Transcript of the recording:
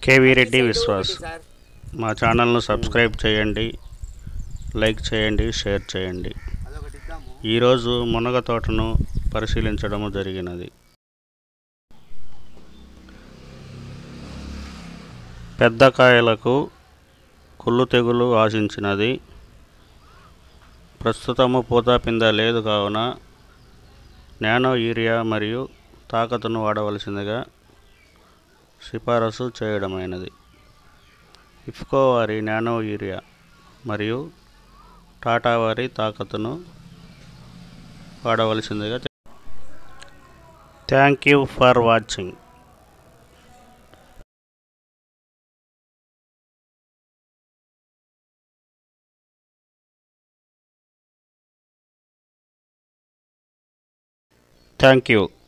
KV Reddy Vishwas మా ఛానల్ను subscribe చేయండి లైక్ చేయండి షేర్ చేయండి ఈరోజు మునగ తోటను పరిశీలించడము జరిగినది పెద్ద కాయలకు కుళ్ళు తెగులు ఆశించినది ప్రస్తుతము పూతాపింద లేదు కావున నానో యూరియా మరియు తాకతును వాడవలసిందిగా సిఫారసు చేయడమైనది ఇఫ్కో వారి నానో యూరియా మరియు టాటా వారి తాకతును వాడవలసిందిగా thank you for watching thank you